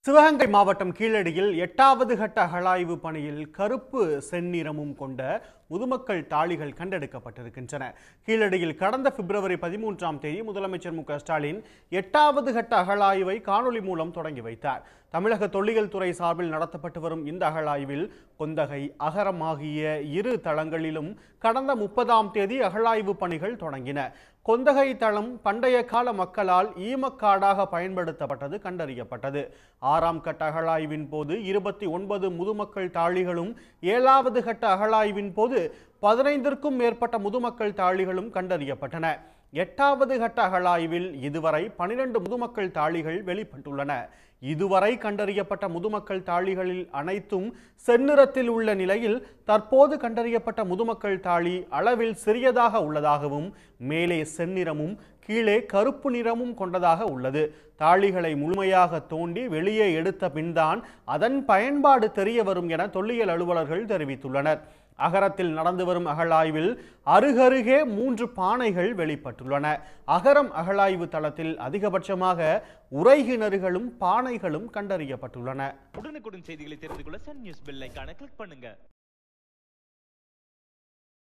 சிவகங்கை மாவட்டம் கீழடியில் எட்டாவது கட்ட அகழாய்வு பணியில் கருப்பு செந்நிறமும் கொண்ட முதுமக்கள் தாளிகள் கண்டெடுக்கப்பட்டிருக்கின்றன கீழடியில் கடந்த பிப்ரவரி பதிமூன்றாம் தேதி முதலமைச்சர் மு க ஸ்டாலின் எட்டாவது கட்ட அகழாய்வை காணொலி மூலம் தொடங்கி வைத்தார் தமிழக தொல்லியல் துறை சார்பில் நடத்தப்பட்டு வரும் இந்த அகழாய்வில் கொந்தகை அகரம் ஆகிய இரு தளங்களிலும் கடந்த முப்பதாம் தேதி அகழாய்வு பணிகள் தொடங்கின கொந்தகை தளம் பண்டைய கால மக்களால் ஈமக்காடாக பயன்படுத்தப்பட்டது கண்டறியப்பட்டது ஆறாம் கட்ட அகழாய்வின் போது இருபத்தி ஒன்பது முதுமக்கள் தாழிகளும் ஏழாவது கட்ட அகழாய்வின் போது பதினைந்திற்கும் மேற்பட்ட முதுமக்கள் தாழிகளும் கண்டறியப்பட்டன எட்டாவது கட்ட அகழாய்வில் இதுவரை பனிரெண்டு முதுமக்கள் தாழிகள் வெளிப்பட்டுள்ளன இதுவரை கண்டறியப்பட்ட முதுமக்கள் தாழிகளில் அனைத்தும் செந்நிறத்தில் உள்ள நிலையில் தற்போது கண்டறியப்பட்ட முதுமக்கள் தாழி அளவில் சிறியதாக உள்ளதாகவும் மேலே செந்நிறமும் கீழே கருப்பு நிறமும் கொண்டதாக உள்ளது தாழிகளை முழுமையாக தோண்டி வெளியே எடுத்த பின்தான் அதன் பயன்பாடு தெரிய வரும் என தொல்லியல் அலுவலர்கள் தெரிவித்துள்ளனர் அகரத்தில் நடந்து வரும் அகழாய்வில் அருகருகே மூன்று பானைகள் வெளிப்பட்டுள்ளன அகரம் அகழாய்வு தளத்தில் அதிகபட்சமாக உரைகிணறுகளும் பானைகளும் கண்டறியப்பட்டுள்ளன உடனுக்குடன் செய்திகளை தெரிந்து கொள்ள சன் நியூஸ் பெல் ஐகானை கிளிக் பண்ணுங்க